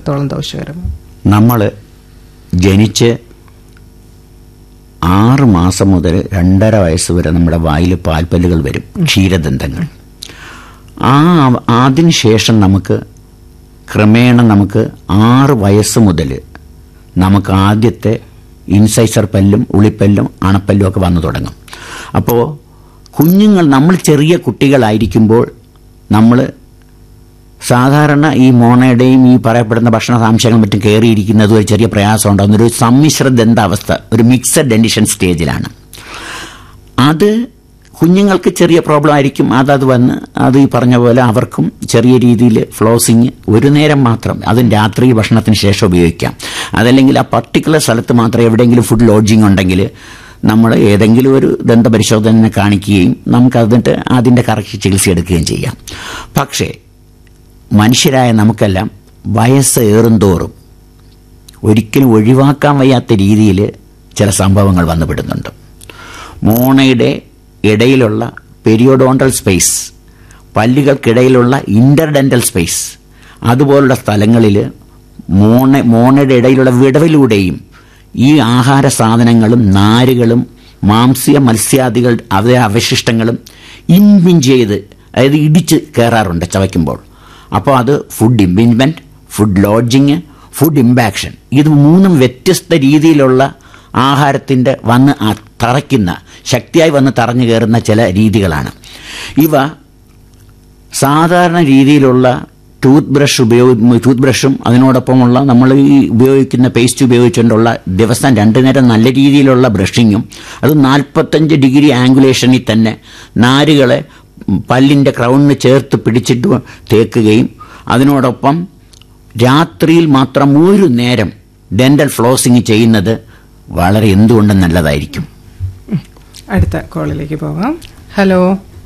എത്രത്തോളം ദോഷകരമാണ് നമ്മൾ ജനിച്ച് ആറ് മാസം മുതൽ രണ്ടര വയസ്സ് വരെ നമ്മുടെ വായിൽ പാൽപ്പല്ലുകൾ വരും ക്ഷീരദന്തങ്ങൾ ആ അതിന് ശേഷം നമുക്ക് ക്രമേണ നമുക്ക് ആറ് വയസ്സ് മുതൽ നമുക്ക് ആദ്യത്തെ ഇൻസൈസർ പല്ലും ഉളിപ്പല്ലും അണപ്പല്ലും ഒക്കെ വന്നു തുടങ്ങും അപ്പോൾ കുഞ്ഞുങ്ങൾ നമ്മൾ ചെറിയ കുട്ടികളായിരിക്കുമ്പോൾ നമ്മൾ സാധാരണ ഈ മോണയുടെയും ഈ പറയപ്പെടുന്ന ഭക്ഷണ സാംശങ്ങളും മറ്റും കയറിയിരിക്കുന്നത് ഒരു ചെറിയ പ്രയാസം ഉണ്ടാകുന്ന ഒരു സമ്മിശ്ര ദന്താവസ്ഥ ഒരു മിക്സഡ് ഡെൻഡിഷൻ സ്റ്റേജിലാണ് അത് കുഞ്ഞുങ്ങൾക്ക് ചെറിയ പ്രോബ്ലം ആയിരിക്കും അതത് വന്ന് അത് ഈ പറഞ്ഞ പോലെ അവർക്കും ചെറിയ രീതിയിൽ ഫ്ലോസിങ് ഒരു നേരം മാത്രം അതും രാത്രി ഭക്ഷണത്തിന് ശേഷം ഉപയോഗിക്കാം അതല്ലെങ്കിൽ ആ പർട്ടിക്കുലർ സ്ഥലത്ത് മാത്രം എവിടെയെങ്കിലും ഫുഡ് ലോഡ്ജിങ് ഉണ്ടെങ്കിൽ നമ്മൾ ഏതെങ്കിലും ഒരു ദന്തപരിശോധന കാണിക്കുകയും നമുക്ക് അതിട്ട് അതിൻ്റെ കറക്റ്റ് ചികിത്സ എടുക്കുകയും ചെയ്യാം പക്ഷേ മനുഷ്യരായ നമുക്കെല്ലാം വയസ്സ് ഏറുന്തോറും ഒരിക്കലും ഒഴിവാക്കാൻ വയ്യാത്ത രീതിയിൽ ചില സംഭവങ്ങൾ വന്നുപെടുന്നുണ്ട് മോണയുടെ ഇടയിലുള്ള പെരിയോഡോണ്ടൽ സ്പേസ് പല്ലുകൾക്കിടയിലുള്ള ഇന്റർഡെന്റൽ സ്പേസ് അതുപോലുള്ള സ്ഥലങ്ങളിൽ മോണ മോണയുടെ ഇടയിലുള്ള വിടവിലൂടെയും ഈ ആഹാര സാധനങ്ങളും നാരുകളും മാംസ്യ മത്സ്യാദികൾ അവരുടെ അവശിഷ്ടങ്ങളും ഇൻപിഞ്ച് ചെയ്ത് അതായത് ഇടിച്ച് കയറാറുണ്ട് ചവയ്ക്കുമ്പോൾ അപ്പോൾ അത് food impingement food lodging food impaction ഇത് മൂന്നും വ്യത്യസ്ത രീതിയിലുള്ള ആഹാരത്തിന്റെ വന്ന് ആ- തറയ്ക്കുന്ന ശക്തിയായി വന്ന് തറഞ്ഞു കയറുന്ന ചില രീതികളാണ് ഇവ സാധാരണ രീതിയിലുള്ള ടൂത്ത് ബ്രഷ് ഉപയോഗി ടൂത്ത് ബ്രഷും അതിനോടൊപ്പമുള്ള നമ്മൾ ഈ ഉപയോഗിക്കുന്ന പേസ്റ്റ് ഉപയോഗിച്ചുകൊണ്ടുള്ള ദിവസം രണ്ടു നേരം നല്ല രീതിയിലുള്ള ബ്രഷിങ്ങും അത് നാൽപ്പത്തഞ്ച് ഡിഗ്രി ആംഗുലേഷനിൽ തന്നെ നാരുകളെ പല്ലിൻ്റെ ക്രൗണിന് ചേർത്ത് പിടിച്ചിട്ട് തേക്കുകയും അതിനോടൊപ്പം രാത്രിയിൽ മാത്രം ഒരു നേരം ഡെന്റൽ ഫ്ലോസിങ് ചെയ്യുന്നത് വളരെ എന്തുകൊണ്ടും നല്ലതായിരിക്കും അടുത്ത കോളിലേക്ക് പോകാം ഹലോ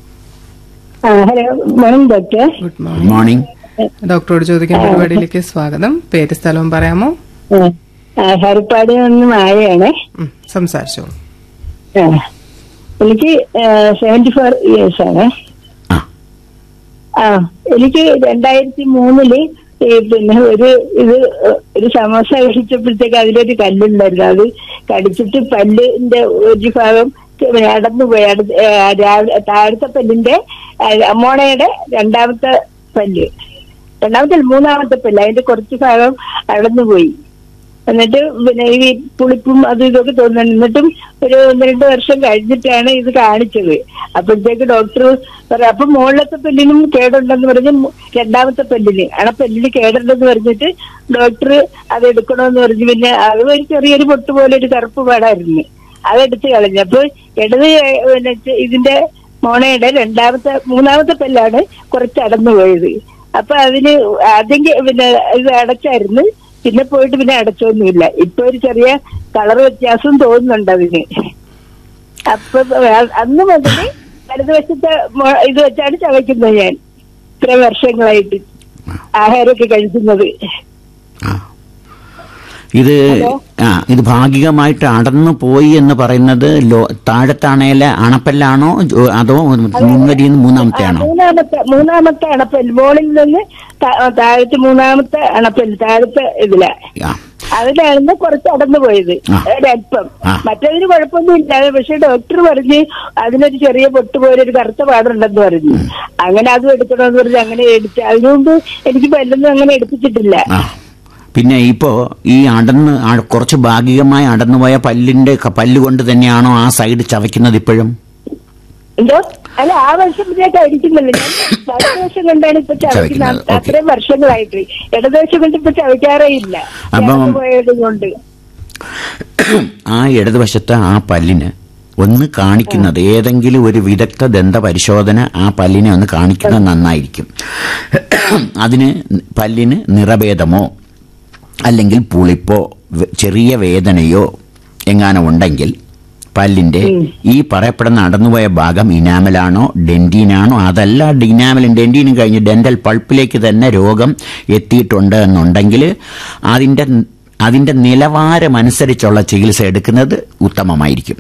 ആ hello morning doctor good good morning morning ഡോക്ടറോട് ചോദിക്കുന്ന പരിപാടിയിലേക്ക് സ്വാഗതം പേര് സ്ഥലവും പറയാമോ ആ, ഹരിപ്പാട് നിന്ന് മായയാണേ ഉം, സംസാരിച്ചോളൂ ആ. എനിക്ക് സെവന്റി ഫോർ ഇയേഴ്സ് ആണ് ആ ആ എനിക്ക് രണ്ടായിരത്തി മൂന്നില് ഈ പിന്നെ ഒരു ഇത് ഒരു സമോസ കഴിച്ചപ്പോഴത്തേക്ക് അതിലൊരു കല്ലുണ്ടായിരുന്നു അത് കടിച്ചിട്ട് പല്ലിന്റെ ഒരു ഭാഗം അടന്നു പോയി അടുത്ത ഏ, രാവിലെ താഴത്തെ പല്ലിന്റെ ആ, മോണയുടെ രണ്ടാമത്തെ പല്ല് രണ്ടാമത്തെ അല്ല, മൂന്നാമത്തെ പല്ല് അതിന്റെ കുറച്ച് ഭാഗം അടന്നു പോയി എന്നിട്ട് പിന്നെ ഈ പുളിപ്പും അതും ഇതൊക്കെ തോന്നുന്നു എന്നിട്ടും ഒരു ഒന്ന് രണ്ട് വർഷം കഴിഞ്ഞിട്ടാണ് ഇത് കാണിച്ചത് അപ്പോഴത്തേക്ക് ഡോക്ടർ പറയാം അപ്പൊ മുകളിലത്തെ പല്ലിനും കേടുണ്ടെന്ന് പറഞ്ഞ് മു- രണ്ടാമത്തെ പല്ലിന് അണപ്പല്ലിന് കേടുണ്ടെന്ന് പറഞ്ഞിട്ട് ഡോക്ടർ അത് എടുക്കണമെന്ന് പറഞ്ഞു പിന്നെ അത് ഒരു ചെറിയൊരു പൊട്ട് പോലെ ഒരു കറുപ്പ് പാടായിരുന്നു അതെടുത്ത് കളഞ്ഞു അപ്പൊ ഇടത് കൈ- പിന്നെ ചെ- ഇതിന്റെ മോണയുടെ രണ്ടാമത്തെ മൂന്നാമത്തെ പല്ലാണ് കുറച്ച് അടന്നു പോയത് അപ്പൊ അതിന് ആദ്യം കെ- പിന്നെ ഇത് അടച്ചായിരുന്നു പിന്നെ പോയിട്ട് പിന്നെ അടച്ചൊന്നുമില്ല ഇപ്പൊ ഒരു ചെറിയ കളർ വ്യത്യാസം തോന്നുന്നുണ്ട് അതിന് അപ്പൊ അ- അന്ന് മുതൽ വലതുവശത്തെ മോ- ഇത് വെച്ചാണ് ചവയ്ക്കുന്നത് ഞാൻ ഇത്ര വർഷങ്ങളായിട്ട് ആഹാരമൊക്കെ കഴിക്കുന്നത് ആ. ഇത് ആ ഇത് ഭാഗികമായിട്ട് അടന്നു പോയി എന്ന് പറയുന്നത് ലോ താഴത്താണേലെ അണപ്പല്ലാണോ ജോ- അതോ മുൻവരിയിൽ നിന്ന് മൂന്നാമത്തെ ആ, ആണോ മൂന്നാമത്തെ മൂന്നാമത്തെ അണപ്പല്ല് മോളിൽ നിന്ന് താ- താഴത്തെ മൂന്നാമത്തെ അണപ്പല്ല് താഴത്തെ ഇതിലാ ആ. അതിലായിരുന്നു കുറച്ച് അടന്നു പോയത് ആ. ഒരല്പം ആ. മറ്റതിന് കുഴപ്പമൊന്നുമില്ല പക്ഷെ ഡോക്ടർ പറഞ്ഞ് അതിനൊരു ചെറിയ പൊട്ട് പോലെ ഒരു കറുത്ത പാടുണ്ടെന്ന് പറഞ്ഞു അങ്ങനെ അതും എടുക്കണമെന്ന് പറഞ്ഞ് അങ്ങനെ എടുത്ത് അതിനുമുമ്പ് എനിക്ക് പല്ലൊന്നും അങ്ങനെ എടുപ്പിച്ചിട്ടില്ല ആ പിന്നെ ഇപ്പോ ഈ അടന്ന് ആ- കുറച്ച് ഭാഗികമായി അടന്നുപോയ പല്ലിന്റെ ക- പല്ല് കൊണ്ട് തന്നെയാണോ ആ സൈഡ് ചവയ്ക്കുന്നത് ഇപ്പോഴും എന്തോ അല്ല ആ വർഷം ഞാൻ കഴിക്കുന്നില്ല ഞാൻ വലതുവശം കൊണ്ടാണ് ഇപ്പൊ ചവയ്ക്കുന്നത്, ചവയ്ക്കുന്നത് ഓക്കേ. അത്രയും വർഷങ്ങളായിട്ട് ഇടതുവശം കൊണ്ട് ഇപ്പൊ ചവയ്ക്കാറേ ഇല്ല അപ്പം- ചേർന്ന് പോയത് കൊണ്ട് ആ ഇടതുവശത്തെ ആ പല്ലിന് ഒന്ന് കാണിക്കുന്നത് ഏതെങ്കിലും ഒരു വിദഗ്ധ ദന്ത പരിശോധന ആ പല്ലിനെ ഒന്ന് കാണിക്കുന്നത് നന്നായിരിക്കും അതിന് പല്ലിന് നിറഭേദമോ അല്ലെങ്കിൽ പുളിപ്പോ വെ- ചെറിയ വേദനയോ എങ്ങാനും ഉണ്ടെങ്കിൽ പല്ലിന്റെ ഈ പറയപ്പെടുന്ന നടന്നുപോയ ഭാഗം ഇനാമലാണോ ഡെന്റീനാണോ അതല്ല ഇനാമലും ഡെന്റീനും കഴിഞ്ഞ് ഡെന്റൽ പൾപ്പിലേക്ക് തന്നെ രോഗം എത്തിയിട്ടുണ്ട് എന്നുണ്ടെങ്കിൽ അതിന്റെ അതിന്റെ നിലവാരം അനുസരിച്ചുള്ള ചികിത്സ എടുക്കുന്നത് ഉത്തമമായിരിക്കും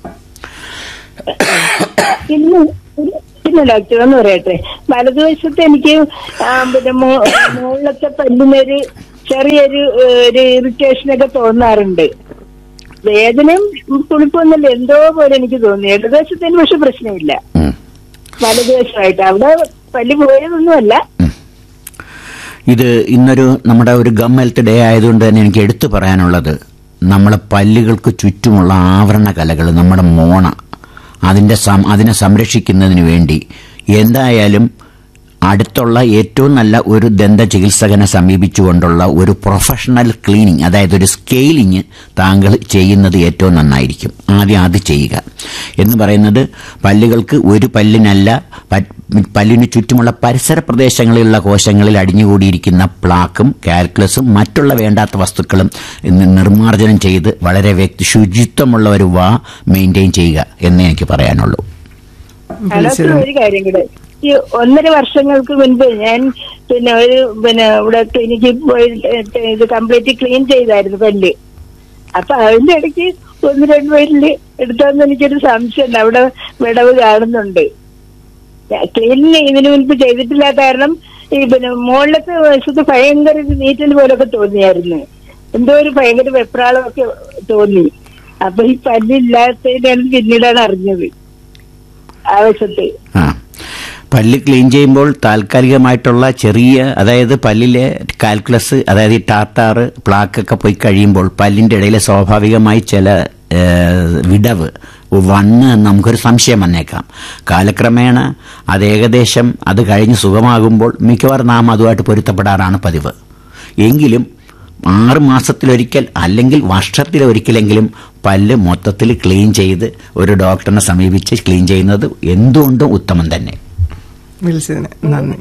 പിന്നെ പിന്നെ ഡോക്ടർ എന്ന് പറയട്ടെ വലതുവശത്ത് എനിക്ക് ആ, പിന്നെ മോ- മുകളിലത്തെ പല്ലിനൊരു ചെറിയൊരു ഏഹ്, ഒരു ഇറിറ്റേഷൻ ഒക്കെ തോന്നാറുണ്ട് വേദനയും പുളിപ്പൊന്നുമില്ല എന്തോ പോലെ എനിക്ക് തോന്നി ഇടതുവശത്തിന് പക്ഷെ പ്രശ്നമില്ല ഉം. വലതുവശമായിട്ട് അവിടെ പല്ല് പോയതൊന്നുമല്ല ഇത് ഇന്നൊരു നമ്മുടെ ഒരു ഗം ഹെൽത്ത് ഡേ ആയതുകൊണ്ട് തന്നെ എനിക്ക് എടുത്തു പറയാനുള്ളത് നമ്മളെ പല്ലുകൾക്ക് ചുറ്റുമുള്ള ആവരണ കലകൾ നമ്മുടെ മോണ അതിന്റെ സം- അതിനെ സംരക്ഷിക്കുന്നതിന് വേണ്ടി എന്തായാലും അടുത്തുള്ള ഏറ്റവും നല്ല ഒരു ദന്ത ചികിത്സകനെ സമീപിച്ചുകൊണ്ടുള്ള ഒരു പ്രൊഫഷണൽ ക്ലീനിങ് അതായത് ഒരു സ്കെയിലിങ് താങ്കൾ ചെയ്യുന്നത് ഏറ്റവും നന്നായിരിക്കും ആദ്യം അത് ചെയ്യുക എന്ന് പറയുന്നത് പല്ലുകൾക്ക് ഒരു പല്ലിനല്ല പ- പല്ലിന് ചുറ്റുമുള്ള പരിസര പ്രദേശങ്ങളിലുള്ള കോശങ്ങളിൽ അടിഞ്ഞുകൂടിയിരിക്കുന്ന പ്ലാക്കും കാൽക്കുലസും മറ്റുള്ള വേണ്ടാത്ത വസ്തുക്കളും ഇന്ന് നിർമ്മാർജ്ജനം ചെയ്ത് വളരെ വ്യക്തി ശുചിത്വമുള്ള ഒരു വാ മെയിൻറ്റെയിൻ ചെയ്യുക എന്നേ എനിക്ക് പറയാനുള്ളൂ അതിനകത്ത് ഒരു കാര്യം കൂടെ ഈ ഒന്നര വർഷങ്ങൾക്ക് മുൻപ് ഞാൻ പിന്നെ ഒരു പിന്നെ ഇവിടെ ക്ലിനിക്കിൽ പോയി ഏഹ്, ഇത് കംപ്ലീറ്റ് ക്ലീൻ ചെയ്തായിരുന്നു പല്ല് അപ്പൊ അതിന്റെ ഇടയ്ക്ക് ഒന്ന് രണ്ട് പേരില് എടുത്തോന്ന് എനിക്കൊരു സംശയമുണ്ട് അവിടെ വിടവ് കാണുന്നുണ്ട് ക്ലീനിങ് ഇതിനു മുൻപ് ചെയ്തിട്ടില്ലാത്ത കാരണം ഈ പിന്നെ മുകളിലത്തെ വശത്ത് ഭയങ്കര ഒരു നീറ്റൽ പോലൊക്കെ തോന്നിയായിരുന്നു എന്തോ ഒരു ഭയങ്കര വെപ്രാളമൊക്കെ തോന്നി അപ്പൊ ഈ പല്ലില്ലാത്തതിനാണ് പിന്നീടാണ് അറിഞ്ഞത് ആ വശത്ത് ആ പല്ല് ക്ലീൻ ചെയ്യുമ്പോൾ താൽക്കാലികമായിട്ടുള്ള ചെറിയ അതായത് പല്ലിലെ കാൽക്കുലസ് അതായത് ഈ ടാർട്ടാറ് പ്ലാക്കൊക്കെ പോയി കഴിയുമ്പോൾ പല്ലിന്റെ ഇടയിൽ സ്വാഭാവികമായി ചില ഏഹ്, വിടവ് വണ്ണ് എന്ന് നമുക്കൊരു സംശയം വന്നേക്കാം കാലക്രമേണ അത് ഏകദേശം അത് കഴിഞ്ഞ് സുഖമാകുമ്പോൾ മിക്കവാറും നാം അതുമായിട്ട് പൊരുത്തപ്പെടാറാണ് പതിവ് എങ്കിലും ആറ് മാസത്തിലൊരിക്കൽ അല്ലെങ്കിൽ വർഷത്തിലൊരിക്കലെങ്കിലും പല്ല് മൊത്തത്തിൽ ക്ലീൻ ചെയ്ത് ഒരു ഡോക്ടറിനെ സമീപിച്ച് ക്ലീൻ ചെയ്യുന്നത് എന്തുകൊണ്ടും ഉത്തമം തന്നെ വിളിച്ചതിന് നന്ദി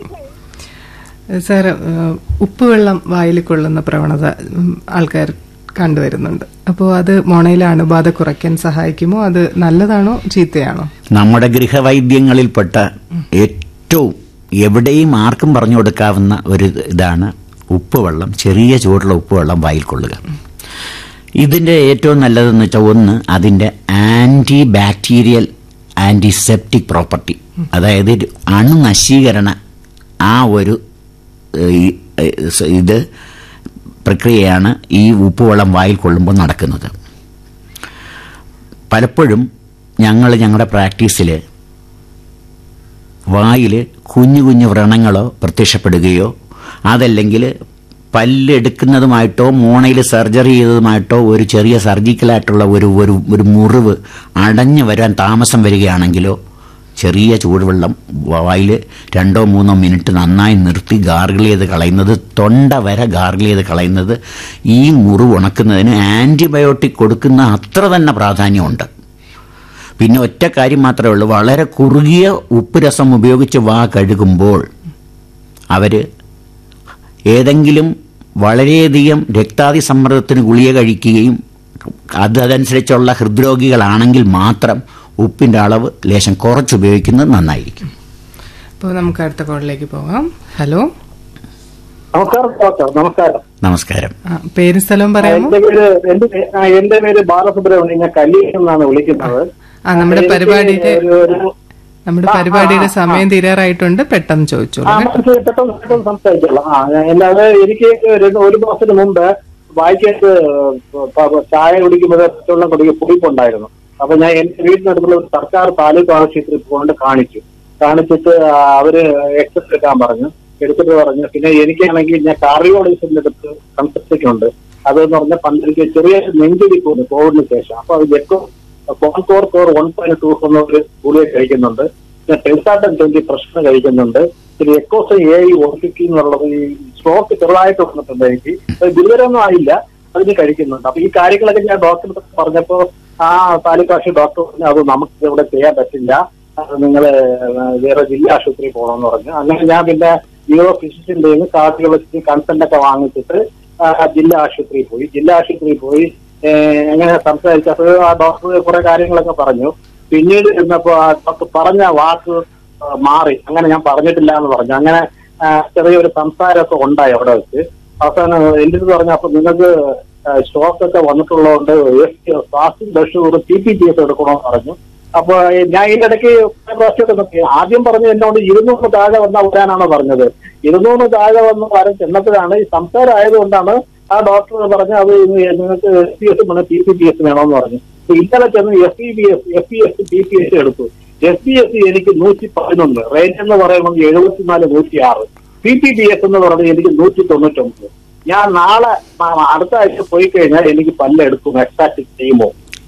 സാർ ഉപ്പുവെള്ളം വായിൽ കൊള്ളുന്ന പ്രവണത ഉം, ആൾക്കാർ കണ്ടുവരുന്നുണ്ട് അപ്പോൾ അത് മോണയിലെ അണുബാധ കുറയ്ക്കാൻ സഹായിക്കുമോ അത് നല്ലതാണോ ചീത്തയാണോ നമ്മുടെ ഗൃഹവൈദ്യങ്ങളിൽപ്പെട്ട ഏറ്റവും എവിടെയും ആർക്കും പറഞ്ഞു കൊടുക്കാവുന്ന ഒരു ഇതാണ് ഉപ്പുവെള്ളം ചെറിയ ചൂടുള്ള ഉപ്പുവെള്ളം വായിൽ കൊള്ളുക ഇതിന്റെ ഏറ്റവും നല്ലതെന്ന് വെച്ചാൽ ഒന്ന് അതിന്റെ ആന്റി ബാക്ടീരിയൽ ആന്റിസെപ്റ്റിക് പ്രോപ്പർട്ടി അതായത് ഒരു അണുനശീകരണ ആ ഒരു ഏഹ്, ഈ, ഏഹ്, സ- ഇത് പ്രക്രിയയാണ് ഈ ഉപ്പുവെള്ളം വായിൽ കൊള്ളുമ്പോൾ നടക്കുന്നത് പലപ്പോഴും ഞങ്ങൾ ഞങ്ങളുടെ പ്രാക്ടീസിൽ വായിൽ കുഞ്ഞു കുഞ്ഞു വ്രണങ്ങളോ പ്രത്യക്ഷപ്പെടുകയോ അതല്ലെങ്കിൽ പല്ലെടുക്കുന്നതുമായിട്ടോ മോണയിൽ സർജറി ചെയ്തതുമായിട്ടോ ഒരു ചെറിയ സർജിക്കലായിട്ടുള്ള ഒരു ഒരു ഒരു മുറിവ് അടഞ്ഞു വരാൻ താമസം വരികയാണെങ്കിലോ ചെറിയ ചൂടുവെള്ളം വായിൽ രണ്ടോ മൂന്നോ മിനിറ്റ് നന്നായി നിർത്തി ഗാർഗിൾ ചെയ്ത് കളയുന്നത് തൊണ്ട വരെ ഗാർഗിൾ ചെയ്ത് കളയുന്നത് ഈ മുറിവ് ഉണക്കുന്നതിന് ആന്റിബയോട്ടിക് കൊടുക്കുന്ന അത്ര തന്നെ പ്രാധാന്യമുണ്ട് പിന്നെ ഒറ്റ കാര്യം മാത്രമേ ഉള്ളൂ വളരെ കുറുകിയ ഉപ്പ് രസം ഉപയോഗിച്ച് വാ കഴുകുമ്പോൾ അവര് ഏതെങ്കിലും വളരെയധികം രക്താതി സമ്മർദ്ദത്തിന് ഗുളിക കഴിക്കുകയും അത് അതനുസരിച്ചുള്ള ഹൃദ്രോഗികളാണെങ്കിൽ മാത്രം ഉപ്പിന്റെ അളവ് ലേശം കുറച്ചുപയോഗിക്കുന്നത് നന്നായിരിക്കും അപ്പോൾ നമുക്ക് അടുത്ത കോളിലേക്ക് പോകാം ഹലോ നമസ്കാരം ഡോക്ടർ നമസ്കാരം നമസ്കാരം ആ, പേരും സ്ഥലവും പറയാമോ എന്റെ പേര് എന്റെ പേ- ആ, എന്റെ പേര് ബാലസുബ്രഹ്മണ്യം ഞാൻ കല്ലിയിൽ നിന്നാണ് വിളിക്കുന്നത് ആ നമ്മുടെ എനിക്ക് പരിപാടിയുടെ ഒരു- ഒരു- നമ്മുടെ ആ, പരിപാടിയുടെ ആ, ആ, സമയം തീരാറായിട്ടുണ്ട് പെട്ടെന്ന് ചോദിച്ചോളൂ ആ, കേട്ടോ. മനസ്സിലായി. പെട്ടെന്ന് പെട്ടെന്ന് സംസാരിച്ചോളാം ആ അല്ലാതെ എനിക്ക് ഒരു ഒരു മാസത്തിന് മുമ്പ് വായിക്കത്ത് ചായ കുടിക്കുമ്പോൾ വെള്ളം കുടിക്കും പുളിപ്പുണ്ടായിരുന്നു അപ്പൊ ഞാൻ എന്റെ വീടിനടുത്തുള്ള ഒരു സർക്കാർ താലൂക്ക് ആശുപത്രിയിൽ കൊണ്ട് കാണിച്ചു കാണിച്ചിട്ട് ആ, അവര് എക്സ്റേ എടുക്കാൻ പറഞ്ഞു എടുത്തിട്ട് പറഞ്ഞു പിന്നെ എനിക്കാണെങ്കിൽ ഞാൻ കാർഡിയോളജിസ്റ്റിന്റെ അടുത്ത് കൺസൾട്ടേഷൻ ഉണ്ട് അതെന്ന് പറഞ്ഞാൽ പന്ത്രണ്ട് ചെറിയ നെഞ്ചിടിപ്പുണ്ട് കോവിഡിന് ശേഷം അപ്പൊ അത് എക്കോ ഫോൺ കോർ കോർ വൺ പോയിന്റ് ടു എന്ന ഒരു ഗുളിക കഴിക്കുന്നുണ്ട് പിന്നെ ടെൻസാട്ടൻ ട്വന്റി പ്രശ്നം കഴിക്കുന്നുണ്ട് പിന്നെ എക്കോസ് എ ഐ ഓർക്കിക്കി എന്നുള്ളത് ഈ സ്ട്രോക്ക് ചെറുതായിട്ട് വന്നിട്ടുണ്ട് എനിക്ക് അത് ഗുരുതരമൊന്നും ആയില്ല അതിന് കഴിക്കുന്നുണ്ട് അപ്പൊ ഈ കാര്യങ്ങളൊക്കെ ഞാൻ ഡോക്ടറെ പറഞ്ഞപ്പോ ആ താലൂക്കാശി ഡോക്ടർ പറഞ്ഞു അത് നമുക്ക് ഇവിടെ ചെയ്യാൻ പറ്റില്ല അത് നിങ്ങൾ വേറെ ജില്ലാ ആശുപത്രിയിൽ പോകണമെന്ന് പറഞ്ഞു അങ്ങനെ ഞാൻ പിന്നെ ന്യൂറോ ഫിസിഷ്യന്റെ കാർഡിയോളജിസ്റ്റ് കൺസൾട്ട് ഒക്കെ വാങ്ങിച്ചിട്ട് ആ ജില്ലാ ആശുപത്രിയിൽ പോയി ജില്ലാ ആശുപത്രിയിൽ പോയി ഏഹ് അങ്ങനെ സംസാരിച്ചപ്പോൾ ആ ഡോക്ടർ കുറെ കാര്യങ്ങളൊക്കെ പറഞ്ഞു പിന്നീട് ചെന്നപ്പോ ആ ഡോക്ടർ പറഞ്ഞ വാക്ക് ആ, മാറി അങ്ങനെ ഞാൻ പറഞ്ഞിട്ടില്ല എന്ന് പറഞ്ഞു അങ്ങനെ ആ, ചെറിയൊരു സംസാരമൊക്കെ ഉണ്ടായി അവിടെ വെച്ച് അവസാനം എന്റെ അടുത്ത് പറഞ്ഞു അപ്പൊ നിങ്ങൾക്ക് സ്ട്രോക്ക് ഒക്കെ വന്നിട്ടുള്ളതുകൊണ്ട് fasting blood sugar T P T S എടുക്കണമെന്ന് പറഞ്ഞു അപ്പൊ ഞാൻ ഇതിന്റെ ഇടയ്ക്ക് പല പ്രാവശ്യമൊക്കെ നോക്കി ആദ്യം പറഞ്ഞു എന്നോട് ഇരുന്നൂറ് താഴെ വന്ന വരാനാണ് പറഞ്ഞത് ഇരുന്നൂറ് താഴെ വന്ന് വരാൻ ചെന്നപ്പോഴാണ് ഈ സംസാരം ആയതുകൊണ്ടാണ് ആ ഡോക്ടർ പറഞ്ഞ് അത് ഇന്ന് നിങ്ങൾക്ക് എസ് പി എസ് വേണം പി സി പി എസ് വേണമെന്ന് പറഞ്ഞു അപ്പൊ ഇന്നലെ ചെന്ന് F P B S F P S P P S എടുത്തു എഫ് പി എസ് എനിക്ക് നൂറ്റി പതിനൊന്ന് റേറ്റ് എന്ന് പറയുന്നത് എഴുപത്തിനാല് നൂറ്റി ആറ് പി പി ബി എസ് എന്ന് പറയുന്നത് എനിക്ക് നൂറ്റി തൊണ്ണൂറ്റൊമ്പത് ഞാൻ നാളെ ആ, അടുത്ത ആഴ്ച പോയി കഴിഞ്ഞാൽ എനിക്ക് പല്ലെടുക്കും എക്സാക്ട് ചെയ്യുമോ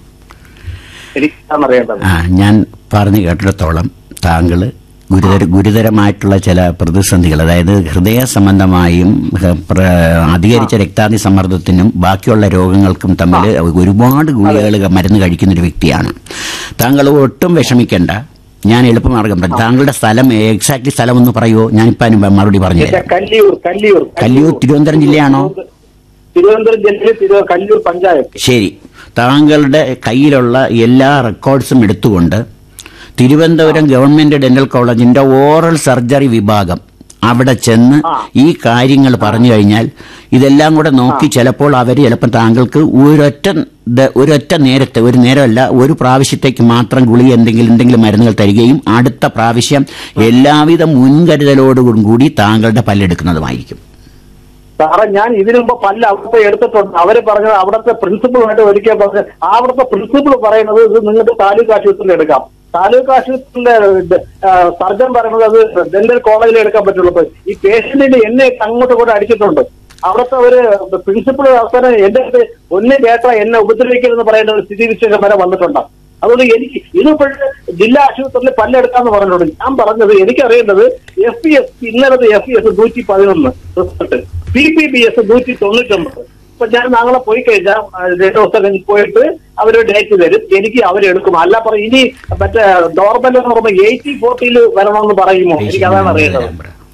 എനിക്കാണ് അറിയേണ്ടത് ആ ഞാൻ പറഞ്ഞു കേട്ടിടത്തോളം താങ്കൾ ഗുരുതര ഗുരുതരമായിട്ടുള്ള ചില പ്രതിസന്ധികൾ അതായത് ഹൃദയ സംബന്ധമായും ഹ- പ്ര- അധികരിച്ച രക്താതി സമ്മർദ്ദത്തിനും ബാക്കിയുള്ള രോഗങ്ങൾക്കും തമ്മിൽ ഒരുപാട് ഗുളികകൾ മരുന്ന് കഴിക്കുന്ന ഒരു വ്യക്തിയാണ് താങ്കൾ ഒട്ടും വിഷമിക്കേണ്ട ഞാൻ എളുപ്പമാർഗം പറഞ്ഞു താങ്കളുടെ സ്ഥലം എക്സാക്ട്ലി സ്ഥലം ഒന്ന് പറയുമോ ഞാനിപ്പോ അതിന് മറുപടി പറഞ്ഞു എന്റെ തരാം കല്ലിയൂർ കല്ലിയൂർ കല്ലിയൂർ തിരുവനന്തപുരം ജില്ലയാണോ? തിരുവനന്തപുരം ജില്ലയിൽ തിരു- കല്ലിയൂർ പഞ്ചായത്ത് ശരി താങ്കളുടെ കയ്യിലുള്ള എല്ലാ റെക്കോർഡ്സും എടുത്തുകൊണ്ട് തിരുവനന്തപുരം ഗവൺമെന്റ് ഡെന്റൽ കോളേജിന്റെ ഓറൽ സർജറി വിഭാഗം അവിടെ ചെന്ന് ആ. ഈ കാര്യങ്ങൾ പറഞ്ഞു കഴിഞ്ഞാൽ ഇതെല്ലാം കൂടെ നോക്കി ചിലപ്പോൾ അവർ ചിലപ്പോൾ താങ്കൾക്ക് ഒരൊറ്റ ദ- ഒരൊറ്റ നേരത്തെ ഒരു നേരമല്ല ഒരു പ്രാവശ്യത്തേക്ക് മാത്രം ഗുളിക എന്തെങ്കിലും എന്തെങ്കിലും മരുന്നുകൾ തരികയും അടുത്ത പ്രാവശ്യം എല്ലാവിധ മുൻകരുതലോടും കൂടി താങ്കളുടെ പല്ലെടുക്കുന്നതുമായിരിക്കും സാറേ ഞാൻ ഇതിനു മുമ്പ് പല അവിടുത്തെ എടുത്തിട്ടുണ്ട് അവര് പറഞ്ഞത് അവിടുത്തെ പ്രിൻസിപ്പളുമായിട്ട് ഒരിക്കൽ പറഞ്ഞ അവിടുത്തെ പ്രിൻസിപ്പൾ പറയുന്നത് ഇത് നിങ്ങൾക്ക് താലൂക്ക് ആശുപത്രിയിൽ എടുക്കാം താലൂക്ക് ആശുപത്രിയിലെ സർജൻ പറയുന്നത് അത് ഡെന്റൽ കോളേജിൽ എടുക്കാൻ പറ്റുള്ളൂ ഇപ്പൊ ഈ പേഷ്യന്റിന് എന്നെ അങ്ങോട്ട് കൂടെ അടിച്ചിട്ടുണ്ട് അവിടുത്തെ ഒരു പ്രിൻസിപ്പൾ അവസാനം എന്റെ അടുത്ത് ഒന്നും കേട്ടാ എന്നെ ഉപദ്രവിക്കരുതെന്ന് പറയേണ്ട ഒരു സ്ഥിതി വിശേഷം വരെ വന്നിട്ടുണ്ട് അതുകൊണ്ട് എനിക്ക് ഇതിപ്പോഴത്തെ ജില്ലാ ആശുപത്രിയിൽ പല്ലെടുക്കാന്ന് പറഞ്ഞിട്ടുണ്ട് ഞാൻ പറഞ്ഞത് എനിക്കറിയേണ്ടത് എഫ് പി എസ് ഇന്നലത്തെ എഫ് പി എസ് നൂറ്റി പതിനൊന്ന് result P P B S നൂറ്റി തൊണ്ണൂറ്റൊമ്പത് അപ്പൊ ഞാൻ നാളെ പോയി കഴിഞ്ഞാൽ ആ, രണ്ട് ദിവസം കഴിഞ്ഞ് പോയിട്ട് അവർ ഡേറ്റ് തരും എനിക്ക് അവരെടുക്കും അല്ല പറ ഇനി മറ്റേ നോർമൽ എന്ന് പറയുമ്പോൾ എയ്റ്റി ഫോർട്ടിയിൽ വരണമെന്ന് പറയുമോ എനിക്ക് അതാണ് അറിയേണ്ടത്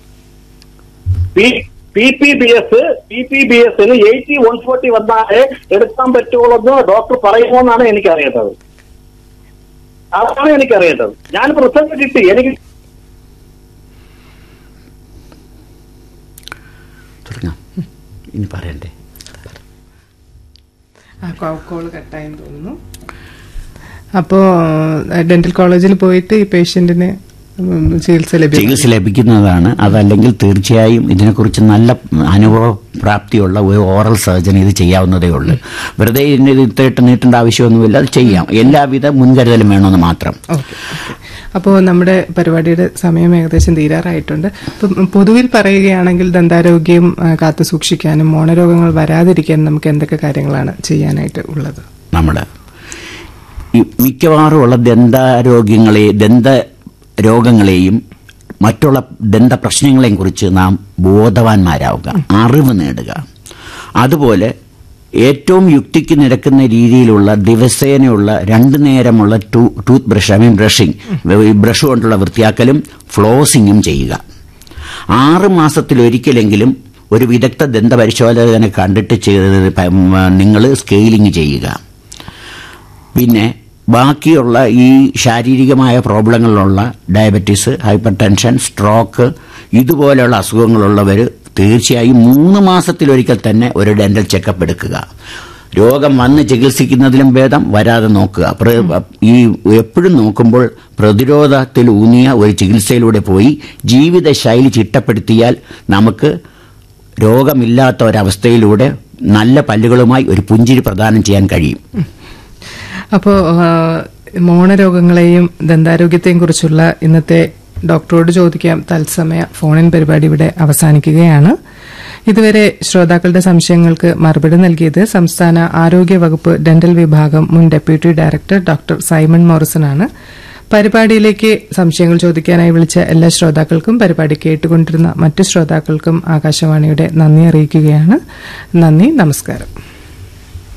P P B S P P B എസിന് എയ്റ്റി വൺ ഫോർട്ടി വന്നാലേ എടുക്കാൻ പറ്റുള്ളൂ എന്ന് ഡോക്ടർ പറയുമോ എന്നാണ് എനിക്ക് അറിയേണ്ടത് അതാണ് എനിക്ക് അറിയേണ്ടത് ഞാൻ റിസൾട്ട് കിട്ടി എനിക്ക് തുടങ്ങാം ഇനി പറയണ്ടേ ആ കോള് കട്ടായെന്ന് തോന്നുന്നു അപ്പോ ഡെന്റൽ കോളേജിൽ പോയിട്ട് ഈ പേഷ്യന്റിന് ഉം, ചികിത്സ ലഭ്യം ചികിത്സ ലഭിക്കുന്നതാണ് അതല്ലെങ്കിൽ തീർച്ചയായും ഇതിനെക്കുറിച്ച് നല്ല അനുഭവ പ്രാപ്തിയുള്ള ഒരു ഓറൽ സർജൻ ഇത് ചെയ്യാവുന്നതേ ഉള്ളൂ വെറുതെ ഇതിന് ഇത് ഇത്രയിട്ട് നീട്ടേണ്ട ആവശ്യമൊന്നുമില്ല അത് ചെയ്യാം എല്ലാവിധ മുൻകരുതലും വേണമെന്ന് മാത്രം ഓക്കെ അപ്പോൾ നമ്മുടെ പരിപാടിയുടെ സമയം ഏകദേശം തീരാറായിട്ടുണ്ട് അപ്പം പൊതുവിൽ പറയുകയാണെങ്കിൽ ദന്താരോഗ്യം ആ, കാത്തു സൂക്ഷിക്കാനും മോണരോഗങ്ങൾ വരാതിരിക്കാനും നമുക്ക് എന്തൊക്കെ കാര്യങ്ങളാണ് ചെയ്യാനായിട്ട് ഉള്ളത് നമ്മൾ ഈ മിക്കവാറും ഉള്ള ദന്താരോഗ്യങ്ങളെ ദന്ത രോഗങ്ങളെയും മറ്റുള്ള ദന്ത പ്രശ്നങ്ങളെയും കുറിച്ച് നാം ബോധവാന്മാരാവുക അറിവ് നേടുക അതുപോലെ ഏറ്റവും യുക്തിക്ക് നിരക്കുന്ന രീതിയിലുള്ള ദിവസേനയുള്ള രണ്ടു നേരമുള്ള two tooth brush I mean brushing brush കൊണ്ടുള്ള വൃത്തിയാക്കലും ഫ്ലോസിങ്ങും ചെയ്യുക ആറ് മാസത്തിലൊരിക്കലെങ്കിലും ഒരു വിദഗ്ധ ദന്ത പരിശോധകനെ കണ്ടിട്ട് നിങ്ങൾ സ്കെയിലിംഗ് ചെയ്യുക പിന്നെ ബാക്കിയുള്ള ഈ ശാരീരികമായ പ്രോബ്ലങ്ങളിലുള്ള ഡയബറ്റീസ് ഹൈപ്പർ ടെൻഷൻ സ്ട്രോക്ക് ഇതുപോലെയുള്ള അസുഖങ്ങളുള്ളവർ തീർച്ചയായും മൂന്ന് മാസത്തിലൊരിക്കൽ തന്നെ ഒരു ഡെന്റൽ ചെക്കപ്പ് എടുക്കുക രോഗം വന്ന് ചികിത്സിക്കുന്നതിലും ഭേദം വരാതെ നോക്കുക പ്ര- ഈ എപ്പോഴും നോക്കുമ്പോൾ പ്രതിരോധത്തിൽ ഊന്നിയ ഒരു ചികിത്സയിലൂടെ പോയി ജീവിതശൈലി ചിട്ടപ്പെടുത്തിയാൽ നമുക്ക് രോഗമില്ലാത്ത ഒരവസ്ഥയിലൂടെ നല്ല പല്ലുകളുമായി ഒരു പുഞ്ചിരി പ്രദാനം ചെയ്യാൻ കഴിയും അപ്പോൾ മോണരോഗങ്ങളെയും ദന്താരോഗ്യത്തെയും കുറിച്ചുള്ള ഇന്നത്തെ ഡോക്ടറോട് ചോദിക്കാം തത്സമയ ഫോണിൻ പരിപാടി ഇവിടെ അവസാനിക്കുകയാണ് ഇതുവരെ ശ്രോതാക്കളുടെ സംശയങ്ങൾക്ക് മറുപടി നൽകിയത് സംസ്ഥാന ആരോഗ്യ വകുപ്പ് ഡെന്റൽ വിഭാഗം മുൻ deputy director doctor Simon Morrison പരിപാടിയിലേക്ക് സംശയങ്ങൾ ചോദിക്കാനായി വിളിച്ച എല്ലാ ശ്രോതാക്കൾക്കും പരിപാടി കേട്ടുകൊണ്ടിരുന്ന മറ്റു ശ്രോതാക്കൾക്കും ആകാശവാണിയുടെ നന്ദി അറിയിക്കുകയാണ് നന്ദി നമസ്കാരം